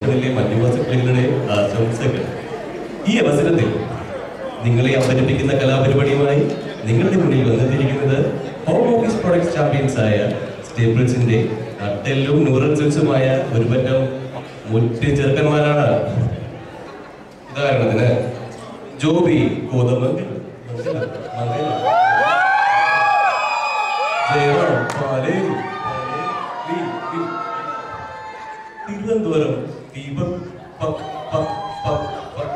ഇതിലെ മഞ്ഞുവാസക്കളികളുടെ ആശംസകൾ ഈ അവസരത്തിൽ നിങ്ങളെ അവതരിപ്പിക്കുന്ന കലാപരിപാടിയുമായി നിങ്ങളുടെ മുന്നിൽ വന്നെത്തിയിരിക്കുന്നത് ഹോം ഓഫീസ് പ്രൊഡക്ട്സ് ചാമ്പ്യൻസ് ആയ സ്റ്റേപ്പിൾസിന്റെ നട്ടെല്ലും ന്യൂറൽസുമായ ഒരു പറ്റം മുറ്റ് ചെറുക്കന്മാരാണ് ഉദാഹരണത്തിന് ജോബി കോതമംഗൽ മംഗലം, മംഗലം. ജയറാം പാലേരി പാലേരി, വി, വി. തിരുവനന്തപുരം ദീപക് പക് പക് പക് പക്.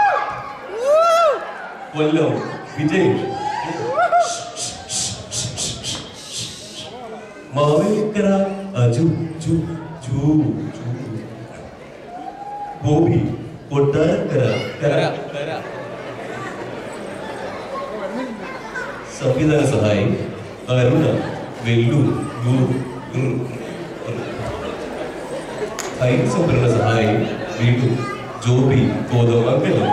കൊല്ലം വിജയ് മാവേലിക്കര അജു ജു ജു ജു. ബോബി കൊട്ടാരക്കര കര കര സംവിധാന സഹായി അരുണ വെല്ലൂർ യു യു. ഹൈൻ സംഭരണ സഹായി വീണ്ടും ജോബി കോതമംഗലം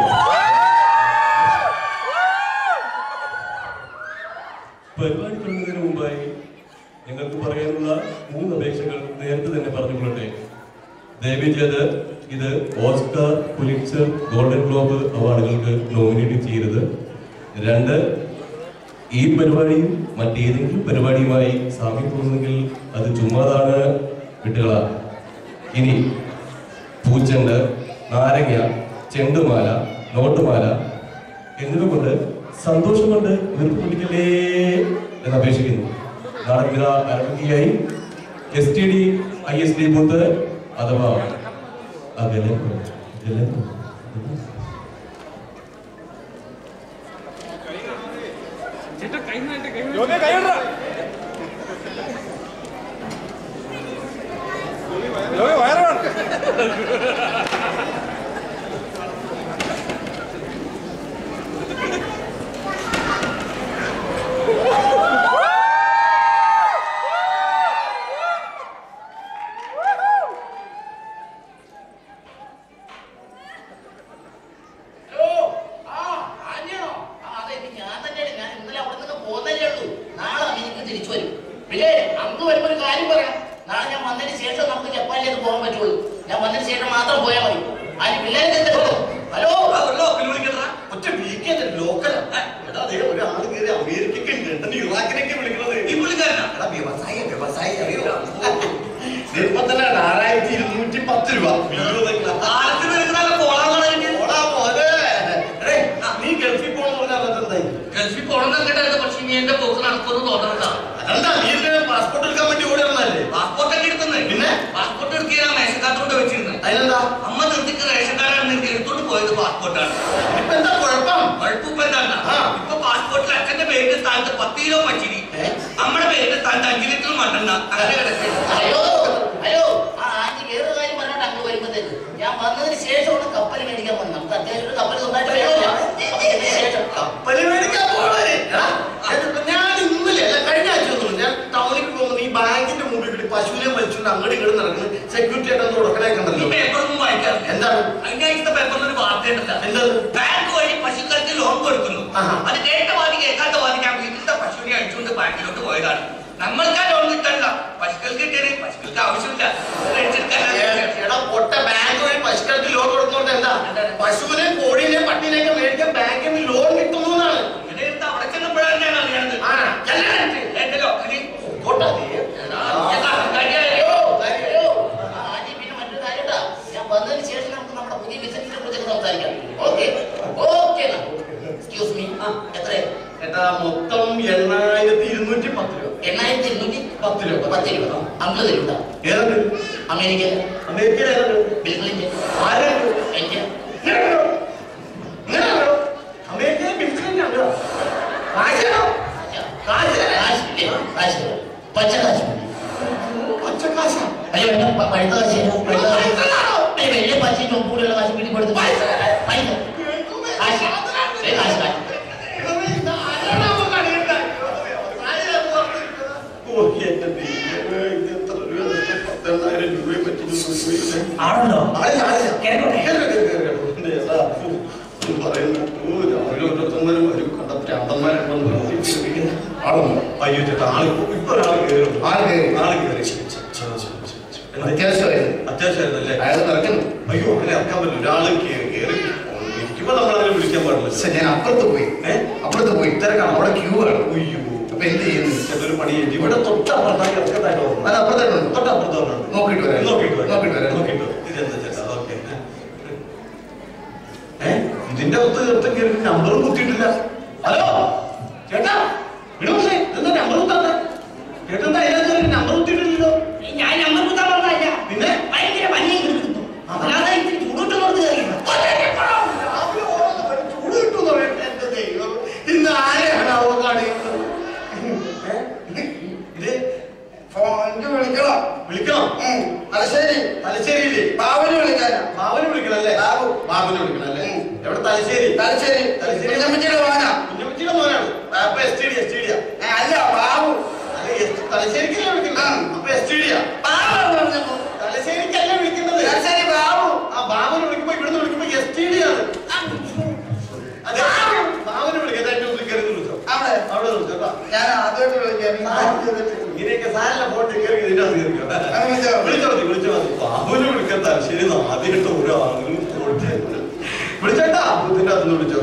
പരിപാടി തുടങ്ങുന്നതിന് മുമ്പായി ഞങ്ങൾക്ക് പറയാനുള്ള മൂന്ന് അപേക്ഷകൾ നേരത്തെ തന്നെ പറഞ്ഞുകൊള്ളട്ടെ ദയവ് ചെയ്ത് ഇത് ഓസ്കാർ പുലിറ്റ്സർ ഗോൾഡൻ ഗ്ലോബ് അവാർഡുകൾക്ക് നോമിനേറ്റ് ചെയ്യരുത് രണ്ട് ഈ പരിപാടിയും മറ്റേതെങ്കിലും പരിപാടിയുമായി സാമ്യം തോന്നുന്നെങ്കിൽ അത് ചുമ്മാതാണ് വിട്ടുകള ഇനി പൂച്ചെണ്ട് നാരങ്ങ ചെണ്ടുമാല നോട്ടുമാല എന്നിവ കൊണ്ട് സന്തോഷം കൊണ്ട് വീർപ്പിടിക്കലേ എന്ന് അപേക്ഷിക്കുന്നു നാടൻ വിധ ആരംഭിക്കുകയായി S T D I S D booth അഥവാ അകലെ അകലെ യോഗേ കൈയിട യോഗേ വയറാണ് ഹലോ ആ ആന്റിയാണോ ആ അതെ ഇത് ഞാൻ തന്നെയാണ് ഞാൻ ഇന്നലെ അവിടെ നിന്ന് പോന്നല്ലേ ഉള്ളൂ നാളെ അമേരിക്ക തിരിച്ചു വരും പിന്നെ അന്ന് വരുമ്പോ ഒരു കാര്യം പറയാം നാളെ ഞാൻ വന്നതിന് ശേഷം നമുക്ക് ജപ്പാനിലേക്ക് പോകാൻ പറ്റുള്ളൂ ഞാൻ വന്നതിന് ശേഷം മാത്രം പോയാൽ മതി ആര് പിള്ളേർക്ക് എന്തെങ്കിലും ഹലോ ഒറ്റ വീക്കെൻഡ് ലോക്കലാ എടാ ദേ ഒരാള് കയറി അമേരിക്കക്ക് ലണ്ടൻ ഇറാഖിനൊക്കെ വിളിക്കുന്നത് ഈ പുള്ളിക്കാരനാ എടാ വ്യവസായ വ്യവസായി അറിയോ ഇപ്പൊ തന്നെ ആറായിരത്തി ഇരുന്നൂറ്റി പത്ത് രൂപ പോടാ മോനെ. എടേ, നീ ഗൾഫിൽ പോണെന്ന് പറഞ്ഞാൽ അതെന്തായി ഗൾഫിൽ പോകണമെന്നൊക്കെ പക്ഷെ ഇനി എന്റെ പോക്ക് നടക്കുമെന്ന് തോന്നണ്ട അതെന്താ നീ പാസ്പോർട്ട് എടുക്കാൻ വേണ്ടി ഓടി വന്നല്ലേ പാസ്പോർട്ട് ഒക്കെ എടുക്കുന്നത് പിന്നെ? പാസ്പോർട്ട് എടുക്കാൻ മേശക്കാത്തോണ്ട് വെച്ചിരുന്നത് അതിനെന്താ അമ്മ നിർത്തിക്ക് റേഷൻകാരാണ് നിങ്ങൾക്ക് എടുത്തോണ്ട് പോയത് പാസ്പോർട്ടാണ് ഇപ്പൊ എന്താ കുഴപ്പം കുഴപ്പമിപ്പോ എന്താണ് ആ. ഇപ്പൊ പാസ്പോർട്ടിൽ അച്ഛന്റെ പേരിന്റെ സ്ഥാനത്ത് പത്ത് കിലോ പച്ചിരി ഏ? നമ്മുടെ പേരിന്റെ സ്ഥാനത്ത് അഞ്ച് ലിറ്റർ മണ്ണെണ്ണ അങ്ങനെ കിടക്കുന്നു അയ്യോ അയ്യോ ആ ആന്റി വേറെ കാര്യം പറഞ്ഞോണ്ട് അങ്ങ് വരുമ്പോഴത്തേക്ക് ഞാൻ വന്നതിന് ശേഷമാണ് കപ്പൽ മേടിക്കാൻ വന്നത് നമുക്ക് അത്യാവശ്യം ഒരു കപ്പൽ സ്വന്തമായിട്ട് വേണമല്ലോ. അതിന് ശേഷം കപ്പല് മേടിക്കാൻ പോവാന്. എടാ, ഇതിപ്പോ ഞാൻ ഇന്നലെ അല്ല കഴിഞ്ഞ ആഴ്ച ഒന്നും ഞാൻ ടൗണിൽ പോകുമ്പോൾ ഈ ബാങ്കിന്റെ മുമ്പിൽ കൂടി പശുവിനെ വലിച്ചുകൊണ്ട് അങ്ങോട്ട് ഇങ്ങോട്ട് നടക്കുന്നത് സെക്യൂരിറ്റി ആയിട്ട് ഒന്ന് ഉടക്കണേ ഈ കണ്ടല്ലോ പേപ്പറൊന്നും വായിക്കാറില്ല എന്താണ് കഴിഞ്ഞ ആഴ്ചത്തെ പേപ്പറിൽ ഒരു വാർത്തയുണ്ടല്ലോ എന്താണ്? ബാങ്ക് വഴി പശുക്കൾക്ക് ലോൺ കൊടുക്കുന്നു ആഹാ. അത് കേട്ട വാദി കേൾക്കാത്ത വാദി ഞാൻ വീട്ടിലത്തെ പശുവിനെ അഴിച്ചുകൊണ്ട് ബാങ്കിലോട്ട് പോയതാണ് നമ്മൾക്ക് ആ ലോൺ കിട്ടണ്ട പശുക്കൾക്ക് കിട്ടിയത് പശുക്കൾക്ക് ആവശ്യമില്ല അഴിച്ചെടുക്കാൻ എടാ പൊട്ട ബാങ്ക് വഴി പശുക്കൾക്ക് ലോൺ കൊടുത്തോണ്ട് എന്താ പശുവിനെ കോഴീനെ പട്ടിനെയൊക്കെ മേടിക്കാൻ ബാങ്കിൽ നിന്ന് ലോൺ കിട്ടുന്നു എന്നാണ് ഇങ്ങനെ എടുത്ത് അവിടെ ചെന്നപ്പോഴാണ് ഞാൻ അറിയണത് ആ. ചെല്ലണേ. എന്റെ ലോക്കല്. പോട്ടാ നീ. എടാ, നീ കാര്യായോ? അയ്യോ, ആ ആന്റി പിന്നെ മറ്റൊരു കാര്യമുണ്ടാ. ഞാൻ വന്നതിന് ശേഷം നമുക്ക് നമ്മുടെ പുതിയ ബിസിനസിനെ കുറിച്ചൊക്കെ സംസാരിക്കാം ഓക്കെ ഓക്കെ എക്സ്ക്യൂസ് മീ ആ എത്രയാ എടാ മൊത്തം എണ്ണായിരത്തി ഇരുന്നൂറ്റി പത്ത് രൂപ എണ്ണായിരത്തി ഇരുന്നൂറ്റി പത്ത് രൂപ പത്ത് രൂപ അങ്കിള് തരൂണ്ട ഏതാണ് അമേരിക്കൻ അമേരിക്കയിൽ ഏതാണ് ബിൽ ക്ലിന്റൺ ആരാണ് ഇന്ത്യ ഇങ്ങനെയാണോ? ഇങ്ങനെയാണോ? അമേരിക്കയിൽ ബിൽക്കുന്നുണ്ടോ? കാശാണോ? കാശ്? കാശ് കാശ് പച്ച കാശ് പച്ച കാശാ? അയ്യോ വേണ്ട പ- പഴുത്ത കാശ് പഴുത്ത കാശ് പൈസയാണോ? അയ്യോ വലിയ പച്ചയും ചുമപ്പൂടിയുള്ള കാശ് വീട്ടിൽ കൊടുത്ത് പൈസ പൈസ കാശ് ഏ, കാശ് കാശ് ഇത് ആരാണ് നമുക്ക് അറിയണ്ടേ? വ്യവസായിയാണ് പറഞ്ഞിരിക്കുന്നത്. ഓ, എന്റെ ദൈവമേ, ഇത് എത്ര രൂപ? പത്തെണ്ണായിരം രൂപയെ പറ്റി ആണല്ലോ ആളില്ല, ആളില്ല. കേറിക്കോട്ടെ. കേറി, കേറി, കേറി, കേറി. എന്റെ ഏതാ, ഫു, ഇത് പറയുന്നു. ഓ, രാവിലെ ഓരോരുത്തന്മാരും വരും. കണ്ട ഭ്രാന്തന്മാരുണ്ടെന്ന് പറഞ്ഞ് ആളൊന്നും. അയ്യോ ചേട്ടാ ആള് ഇപ്പൊ ഒരാള് കേറി ആള് കേറി. ആള് കേറി ശരി, ശരി, ശരി, ശരി, ശരി. എന്തേ? അത്യാവശ്യമായിരുന്നു അത്യാവശ്യമായിരുന്നല്ലേ അയാൾ നടക്കുന്നു അയ്യോ അങ്ങനെ ഇറക്കാൻ പറ്റില്ല ഒരാള് കേ- കേറി ഇരിക്കുമ്പോ നമ്മളങ്ങനെ വിളിക്കാൻ പാടില്ല പക്ഷെ ഞാൻ അപ്പുറത്ത് പോയി ഏ? അപ്പുറത്ത് പോയി തിരക്കാണ്. അവിടെ ക്യൂ ആണ് അയ്യോ അപ്പൊ എന്ത് ചെയ്യുന്നു എന്തൊരു പണി ഇവിടെ തൊട്ടപ്പുറത്താക്കി ഇറക്കത്തായിട്ട് അത് അപ്പുറത്തായിട്ടുണ്ട് തൊട്ടപ്പുറത്ത് പറഞ്ഞിട്ടുണ്ട്. നോക്കിയിട്ട് വരാം. നോക്കിയിട്ട് വരാം. നോക്കിയിട്ട് വരാം. നോക്കിയിട്ട് വരാം. ഇതെന്താ ചേട്ടാ ഓക്കെ ഏ ഇതിന്റെ അകത്ത് ചേട്ടൻ കയറി നമ്പറും കുത്തിയിട്ടില്ല ഹലോ ചേട്ടാ ഇവിടെ പക്ഷേ ഇതെന്താ നമ്പർ കുത്താത്ത ചേട്ടൻ എന്താ അതിനകത്ത് നമ്പർ കുത്തിയിട്ടില്ലല്ലോ ഞാൻ നമ്പർ കുത്താൻ പറഞ്ഞതല്ല പിന്നെ ഭയങ്കര പനിയും കിടക്കുന്നു അല്ലാതെ ഇത്തിരി ചൂടോട്ട് കയറിയില്ല ചൂട് കിട്ടുമെന്ന് പറയട്ടെ എന്റെ ദൈവം ഇന്ന് ആരെയാണ് അവ കാണിക്കുന്നത് ഏ? ഇത് ഫോണിൽ വിളിക്കണം വിളിക്കണം ഉം. തലശ്ശേരി തലശ്ശേരിയില്ലേ ബാബുന് വിളിക്കാനാ ബാബുനെ വിളിക്കണല്ലേ ബാബു. ബാബുനെ വിളിക്കണല്ലേ എവിടെ തലശ്ശേരി തലശ്ശേരി തലശ്ശേരി. കുഞ്ഞമ്മച്ചിയുടെ മോനാ കുഞ്ഞമ്മച്ചിയുടെ മോനാണ് അപ്പൊ S T D S T ഡിയാ ഏ, അല്ല ബാബു അല്ല എസ്- തലശ്ശേരിക്കല്ലേ വിളിക്കുന്നത് ആ. അപ്പൊ എസ് ടി ഡിയാ ബാബു പറഞ്ഞപ്പോ തലശ്ശേരിക്കല്ലേ വിളിക്കുന്നത് തലശ്ശേരി ബാബു ആ ബാബുനെ വിളിക്കുമ്പോ ഇവിടുന്ന് വിളിക്കുമ്പോ എസ് ടി ഡി ആണ് അതെ ബാബുനെ വിളിക്കാൻ ഏറ്റവും വിളിക്കരുത് വിളിച്ചോ അവിടെ അവിടെ വിളിച്ചോ കേട്ടോ. ഞാൻ ആദ്യമായിട്ട് വിളിക്കാൻ ഇങ്ങനെയൊക്കെ സാധന ഫോട്ടോ കയറി ഇതിന്റെ അത് കയറിയോ ആ, വിളിച്ചോ. വിളിച്ചോ മതി വിളിച്ചോ മതി ബാബുനെ വിളിക്കാൻ തലശ്ശേരി ആദ്യമായിട്ട് ഓരോ ആളുകളും വിളിച്ചേട്ടാ ഇതിന്റെ അകത്തുനിന്ന് വിളിച്ചോ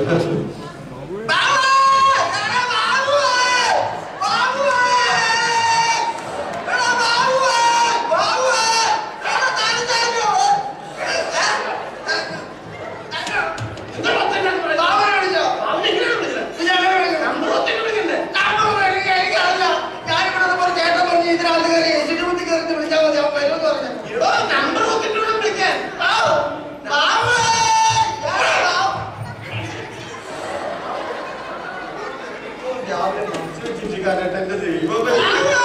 നമ്പർ നോക്കിട്ട് വിളിക്കാൻ രാവിലെ മനസ്സിൽ ചിന്തിക്കാനായിട്ട് എന്റെ ദൈവമേ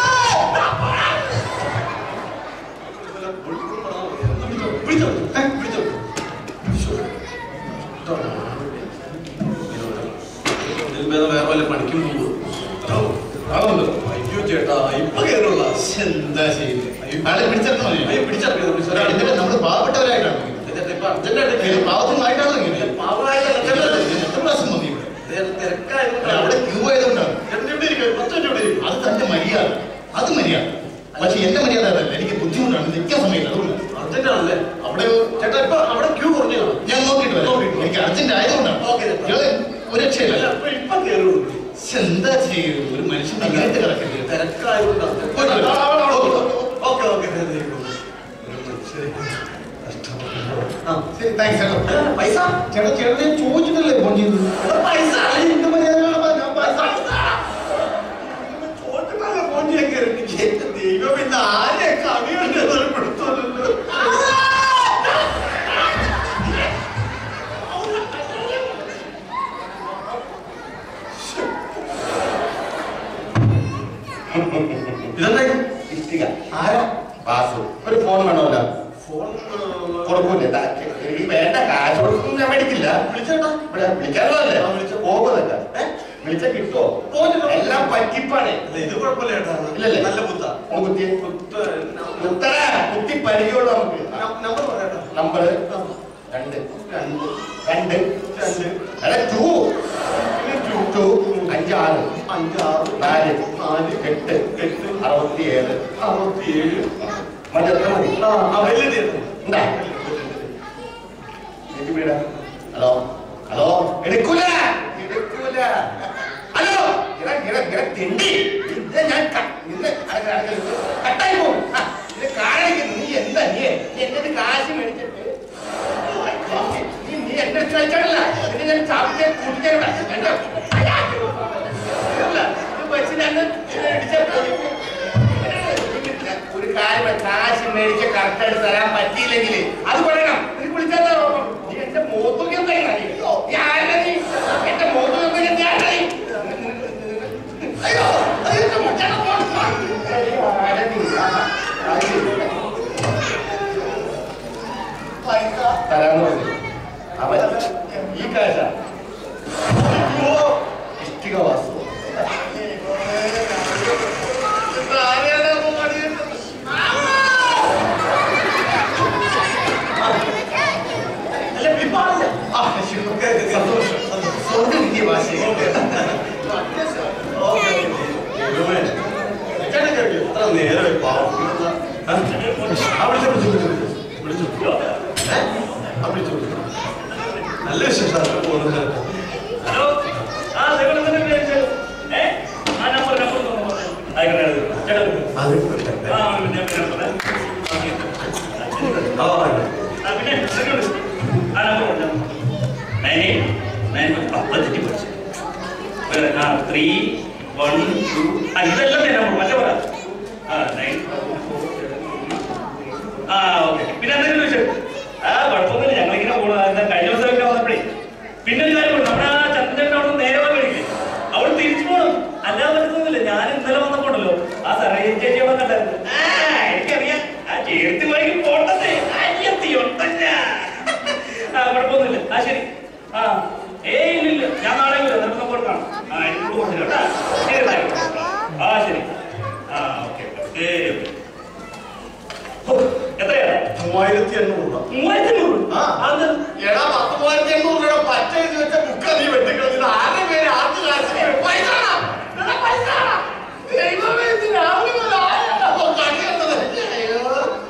വിളിച്ചോ ഏ, വിളിച്ചോ ശ്ശോ. ഇതാണ്. ഇതിൽ ഭേദം വേറെ വല്ല പണിക്കും പോകും ആണല്ലോ അയ്യോ ചേട്ടാ ഇപ്പൊ കയറുള്ള എന്താ ചെയ്യുന്നത് ആളെ പിടിച്ചെടുത്താൽ മതി അയ്യോ പിടിച്ചറിയോ ഇതിന്റെ നമ്മൾ പാവപ്പെട്ടവരായിട്ടാണ് ചേട്ടാ ഇപ്പൊ അർജന്റായിട്ട് പാവത്തിനായിട്ടാണ് ഇങ്ങനെ പാവമായിട്ട് എത്ര പ്രാവശ്യം വന്നു ഇവിടെ അല്ല, തിരക്കായതുകൊണ്ടാണ് അവിടെ ക്യൂ ആയതുകൊണ്ടാണ് ചേട്ടൻ ഇവിടെ ഇരിക്കും പത്ത് മിനിറ്റ് ഇവിടെ ഇരിക്കും അത് തന്റെ മര്യാദ അത് മര്യാദ പക്ഷെ എന്റെ മര്യാദ അതല്ല എനിക്ക് ബുദ്ധിമുട്ടാണ് നിൽക്കാൻ സമയമില്ല അതുകൊണ്ട് അർജന്റ് ആണല്ലേ അവിടെ ചേട്ടാ ഇപ്പൊ അവിടെ ക്യൂ കുറഞ്ഞു കാണും ഞാൻ നോക്കിയിട്ട് വരാം നോക്കിയിട്ട് വാ. എനിക്ക് അർജന്റ് ആയതുകൊണ്ടാണ് ഓക്കേ, ചേട്ടാ. ഇയാള് ഒരു രക്ഷയില്ല അല്ല ഇപ്പൊ ഇപ്പൊ കയറുള്ളൂ പക്ഷെ എന്താ ചെയ്യുന്നത് ഒരു മനുഷ്യൻ ഇങ്ങനത്തെ കിടക്കില്ല തിരക്കായതുകൊണ്ടാണ് പോയിട്ട് വരാം. ആ, ആ, ആ, ഓക്കേ, ഓക്കേ ഓക്കേ ശരി, ശരി. ഒരു മനുഷ്യരെ കഷ്ടപ്പെട്ടു. ആ, ശരി താങ്ക്സ് കേട്ടോ അല്ല, പൈസ ചേട്ടാ ചേട്ടാ ഞാൻ ചോദിച്ചിട്ടല്ലേ ഫോൺ ചെയ്തത് എടാ, പൈസ അത് എന്റെ മര്യാദയാണ് പറഞ്ഞത്. പൈസ ചോദിച്ചിട്ടല്ലേ ഫോൺ ചെയ്യാൻ കയറി എന്റെ ദൈവം ഇന്ന് ആരെ കവിയുണ്ട് പിടുത്തല്ലോ ഇതെന്താ ഇഷ്ടിക ആരാ വാസു ഒരു ഫോൺ വേണമല്ലോ ഫോൺ കൊടുക്കൂലേ ദാ, എനിക്ക് വേണ്ട കാശ് കൊടുക്കും ഞാൻ മേടിക്കില്ല വിളിച്ചേട്ടാ ഇവിടെ വിളിക്കാനോ അല്ലേ ആ, വിളിച്ചോ. പോകുന്നല്ല ഏ? വിളിച്ച കിട്ടോ പോയിട്ടില്ല. എല്ലാം പറ്റിപ്പാണ് അല്ല, ഇത് കുഴപ്പമില്ല ചേട്ടാ ഇല്ലല്ലേ? നല്ല ബുദ്ധ ഒന്ന് കുത്തിയേ ബുദ്ധ ഉത്തര കുത്തി പരിചയമുള്ള നമുക്ക് നമ്പർ പറയാട്ടോ നമ്പർ രണ്ട് രണ്ട് രണ്ട് രണ്ട് എടാ ടു ടു അഞ്ച് ആറ് അഞ്ചാറ് നാല് നാല് എട്ട് എട്ട് അറുപത്തി ഏഴ് അറുപത്തിയേഴ് മറ്റേ എത്ര മതി ആ ആ, വലിയ തീർന്നു ഉണ്ടാ എനിക്ക് വീടാ ഹലോ ഹലോ എടുക്കൂല എടുക്കൂല ഹലോ ഇറ ഇറ ഇറ തിണ്ടി ഇത് ഞാൻ ക- ഇന്ന് അടക്ക- അടക്ക- കട്ടായി പോകും ആ, ഇത് കാണിക്കുന്നു നീ എന്താ നീ നീ എന്റെ അടുത്ത് കാശ് മേടിച്ചിട്ട് നീ നീ എന്റെ അടുത്ത് കളിച്ചാണല്ല ഇതിന് ഞാൻ ചാപ്പിയെ കൂട്ടിക്കാൻ എന്റെ ഇല്ല, ഇത് വെച്ച് ഞാൻ ഇടിച്ചാ പോയി. ഒരു കാര്യം പറ, കാശ് മേടിച്ച് കറക്റ്റായിട്ട് തരാൻ പറ്റിയില്ലെങ്കിൽ അത് പറയണം നിനക്ക് വിളിച്ചാൽ നീ എന്റെ മോത്തുക എന്റെ മോത്തുക അയ്യോ അത് എന്റെ മുച്ചയുടെ മോൻ. അയ്യോ, ആരാ നീ? പൈസ തരാന്ന് പറഞ്ഞു അവൻ ഈ കാശ ഇഷ്ടിക വാസു ആരെയാണ് അപ്പൊ പണിയുന്നത്? അല്ല വിളിപ്പാടില്ല ആ, ശരി. സന്തോഷം സന്തോഷം. സ്വർഗ്ഗം കിട്ടിയ ഭാഷയെ എത്ര നേരം പാവം ആ, വിളിച്ചു വിളിച്ചു വിളിച്ചു വിളിച്ചു ഏ? ആ, വിളിച്ചു, വിളിച്ചു. നല്ല വിശേഷം പോകുന്നത് ഹലോ ആ സെക്കൻഡ് തന്നെ വിളിച്ചത് ഏ ആ നമ്പർ നമ്പർ ആയിക്കോട്ടെ ചേട്ടാ അത് ആ പിന്നെ നമ്പർ ആ ആ പിന്നെ സെക്കൻഡ് ആ നമ്പർ കൊടുത്താൽ നയൻ എയ്റ്റ് നയൻ അപ്പം തെറ്റി പഠിച്ചു വേറെ ആ ത്രീ വൺ ടു ആ ഇതെല്ലാം നമ്പർ മറ്റേ പറ ആ നയൻ ആ ഓക്കെ പിന്നെ എന്തെങ്കിലും ചോദിച്ചു ആ കുഴപ്പമൊന്നുമില്ല ഞങ്ങളിങ്ങനെ പോകണം എന്താ കഴിഞ്ഞ ദിവസമൊക്കെ വന്നപ്പോഴേ പിന്നെ ഒരു കാര്യം നമ്മുടെ ആ ചന്ദ്രൻ അവിടെ നിന്ന് നേരെ വന്നില്ലേ അവൾ തിരിച്ചു പോകണം അല്ലാതെ പറ്റുന്നില്ല ഞാൻ ഇന്നലെ വന്നപ്പോണ്ടല്ലോ ആ സാറേ ചേച്ചി അവിടെ കണ്ടായിരുന്നു ആ എനിക്കറിയാം ആ ചേർത്തി വൈകി പോട്ടത്തെ അയ്യത്തി ഒട്ടല്ല ആ കുഴപ്പമൊന്നുമില്ല ആ ശരി ആ ഏയ് ഇല്ല ഇല്ല ഞാൻ നാളെ ഇല്ല നമുക്ക് നമുക്ക് കാണാം ആ എനിക്ക് കൊടുത്തില്ല കേട്ടാ ശരി bye. ആ ശരി ആ ഓക്കെ ശരി ഓ, എത്രയാ മൂവായിരത്തി എണ്ണൂറ് രൂപ മൂവായിരത്തി അഞ്ഞൂറ് ആ. അത് എടാ പത്ത് മൂവായിരത്തി എണ്ണൂറ് രൂപ പച്ച എഴുതി വെച്ച ബുക്കാ നീ വെട്ടിക്കളഞ്ഞത് ഇത് ആരുടെ പേര് ആർക്ക് കാശിന് പൈസ വേണോ? എടാ, പൈസ വേണോ? ദൈവമേ, ഇത് രാവിലെ മുതൽ ആരാണോ കണി കണ്ടത്? അയ്യോ.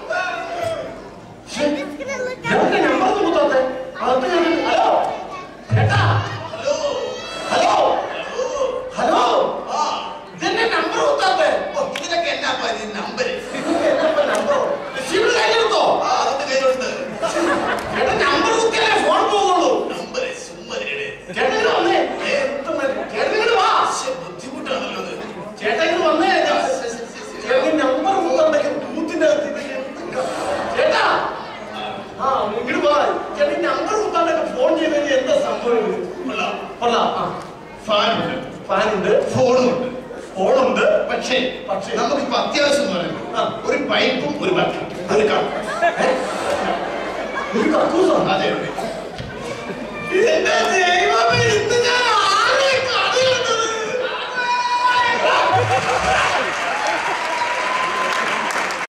ശ്ശെ, ഇയാളുടെ number ഒന്ന് കൊടുത്താട്ടെ. അകത്ത് കയറി. ഹലോ ചേട്ടാ ഹലോ ഹലോ ഇതെന്നെ നമ്പർ കൊടുത്താട്ടെ ഇതിനൊക്കെ എന്നാ പതി നമ്പര് എന്നപ്പോ നമ്പറോ രസീത് കയ്യിലെടുത്തോ ആ അതൊക്കെ കയ്യിലുണ്ട് ചേട്ടാ നമ്പർ കുത്തിയാലേ ഫോൺ പോകുള്ളൂ നമ്പര് സുമ്മതിരുടെ ചേട്ടാ ഇങ്ങട് വന്നേ എന്ത് മതി? ചേട്ടാ ഇങ്ങട് വാ ബുദ്ധിമുട്ടാണല്ലോ അത് ചേട്ടാ ഇങ്ങട് വന്നേ ചേട്ടൻ നമ്പർ മുത്തുണ്ടെങ്കിൽ ബൂത്തിന്റെ അകത്ത് ഇത് എന്തൊക്കെ? ചേട്ടാ ആ ഇങ്ങട് വാ ചേട്ടാ ഈ നമ്പർ കുത്താണ്ടൊക്കെ ഫോൺ ചെയ്തതിന് എന്താ സംഭവം കൊള്ളാം കൊള്ളാം ആ ഫാനുണ്ട് ഫാനുണ്ട് ഫോണുമുണ്ട് ഫോണുണ്ട് പക്ഷേ പക്ഷേ നമുക്കിപ്പോ അത്യാവശ്യം എന്ന് പറയുന്നത് ആ. ഒരു പൈപ്പും ഒരു ബട്ടൺ ഒരു കപ്പ് ഒരു കക്കൂസോ അതെ എന്റെ ദൈവമേ